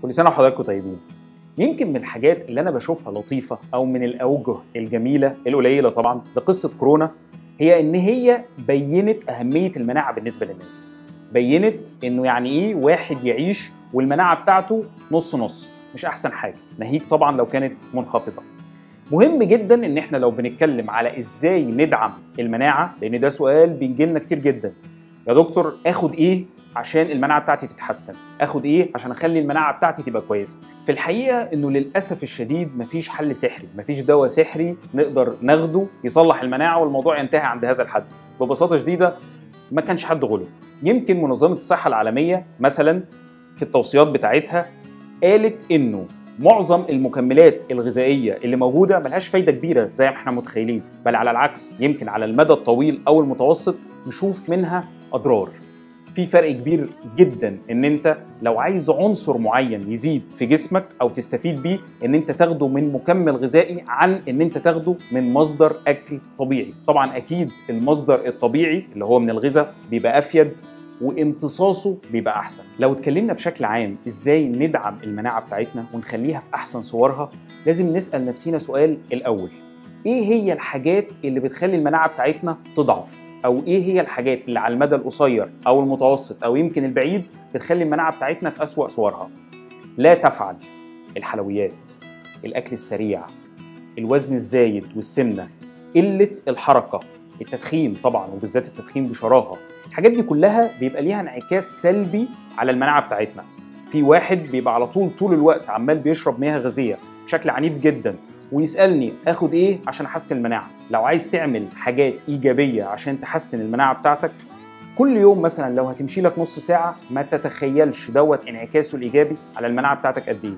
كل سنه وحضراتكم طيبين يمكن من الحاجات اللي انا بشوفها لطيفه او من الاوجه الجميله القليله طبعا لقصه كورونا هي ان هي بينت اهميه المناعه بالنسبه للناس بينت انه يعني ايه واحد يعيش والمناعه بتاعته نص نص مش احسن حاجه ناهيك طبعا لو كانت منخفضه مهم جدا ان احنا لو بنتكلم على ازاي ندعم المناعه لان ده سؤال بيجي لنا كتير جدا يا دكتور اخد ايه عشان المناعه بتاعتي تتحسن اخد ايه عشان اخلي المناعه بتاعتي تبقى كويسه في الحقيقه انه للاسف الشديد مفيش حل سحري مفيش دواء سحري نقدر ناخده يصلح المناعه والموضوع ينتهي عند هذا الحد ببساطه شديده ما كانش حد غلب يمكن منظمه الصحه العالميه مثلا في التوصيات بتاعتها قالت انه معظم المكملات الغذائيه اللي موجوده ملهاش فايده كبيره زي ما احنا متخيلين بل على العكس يمكن على المدى الطويل او المتوسط نشوف منها اضرار في فرق كبير جدا ان انت لو عايز عنصر معين يزيد في جسمك او تستفيد بيه ان انت تاخده من مكمل غذائي عن ان انت تاخده من مصدر اكل طبيعي طبعا اكيد المصدر الطبيعي اللي هو من الغذاء بيبقى افيد وامتصاصه بيبقى احسن لو اتكلمنا بشكل عام ازاي ندعم المناعه بتاعتنا ونخليها في احسن صورها لازم نسال نفسنا سؤال الاول ايه هي الحاجات اللي بتخلي المناعه بتاعتنا تضعف او ايه هي الحاجات اللي على المدى القصير او المتوسط او يمكن البعيد بتخلي المناعه بتاعتنا في اسوا صورها لا تفعل الحلويات الاكل السريع الوزن الزايد والسمنه قله الحركه التدخين طبعا وبالذات التدخين بشراهه الحاجات دي كلها بيبقى ليها انعكاس سلبي على المناعه بتاعتنا في واحد بيبقى على طول طول الوقت عمال بيشرب مياه غازيه بشكل عنيف جدا ويسالني اخد ايه عشان احسن المناعه لو عايز تعمل حاجات ايجابيه عشان تحسن المناعه بتاعتك كل يوم مثلا لو هتمشي لك نص ساعه ما تتخيلش دوت انعكاسه الايجابي على المناعه بتاعتك قد ايه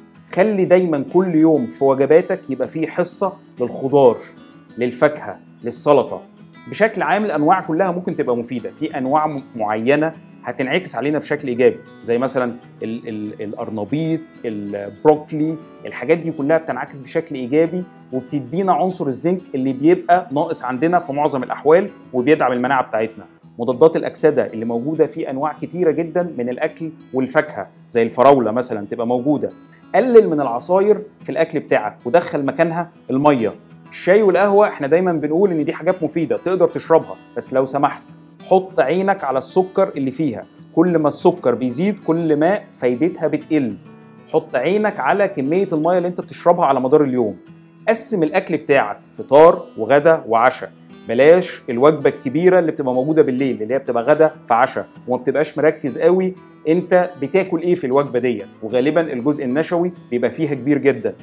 خلي دايما كل يوم في وجباتك يبقى فيه حصه للخضار للفاكهه للسلطه بشكل عام الانواع كلها ممكن تبقى مفيده في انواع معينه هتنعكس علينا بشكل ايجابي زي مثلا ال ال الارنبيط البروكلي الحاجات دي كلها بتنعكس بشكل ايجابي وبتدينا عنصر الزنك اللي بيبقى ناقص عندنا في معظم الاحوال وبيدعم المناعه بتاعتنا مضادات الاكسده اللي موجوده في انواع كتيره جدا من الاكل والفاكهه زي الفراوله مثلا تبقى موجوده قلل من العصاير في الاكل بتاعك ودخل مكانها الميه الشاي والقهوه احنا دايما بنقول ان دي حاجات مفيده تقدر تشربها بس لو سمحت حط عينك على السكر اللي فيها كل ما السكر بيزيد كل ما فايدتها بتقل حط عينك على كميه الميه اللي انت بتشربها على مدار اليوم قسم الاكل بتاعك فطار وغدا وعشاء بلاش الوجبه الكبيره اللي بتبقى موجوده بالليل اللي هي بتبقى غدا في عشاء وما بتبقاش مركز قوي انت بتاكل ايه في الوجبه ديت وغالبا الجزء النشوي بيبقى فيها كبير جدا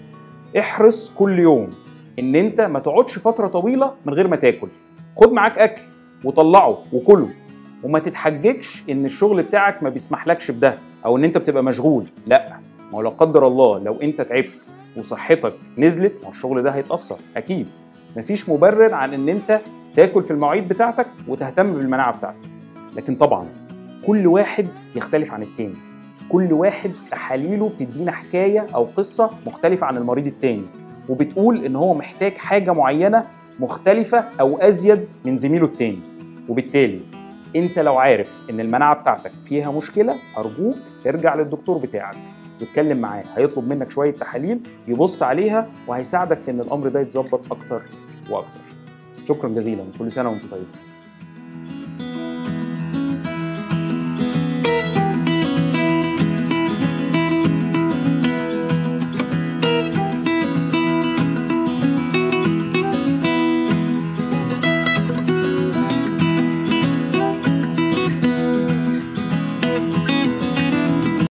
احرص كل يوم ان انت ما تقعدش فتره طويله من غير ما تاكل خد معاك اكل وطلعه وكله وما تتحججش ان الشغل بتاعك ما بيسمحلكش بده او ان انت بتبقى مشغول لا ما هو لا قدر الله لو انت تعبت وصحتك نزلت ما الشغل ده هيتاثر اكيد مفيش مبرر عن ان انت تاكل في المواعيد بتاعتك وتهتم بالمناعه بتاعتك لكن طبعا كل واحد يختلف عن التاني كل واحد تحاليله بتدينا حكايه او قصه مختلفه عن المريض التاني وبتقول ان هو محتاج حاجه معينه مختلفه او ازيد من زميله التاني وبالتالي انت لو عارف ان المناعه بتاعتك فيها مشكله ارجوك ارجع للدكتور بتاعك واتكلم معاه هيطلب منك شويه تحاليل يبص عليها وهيساعدك في ان الامر ده يتظبط اكتر واكتر شكرا جزيلا كل سنه وانت طيب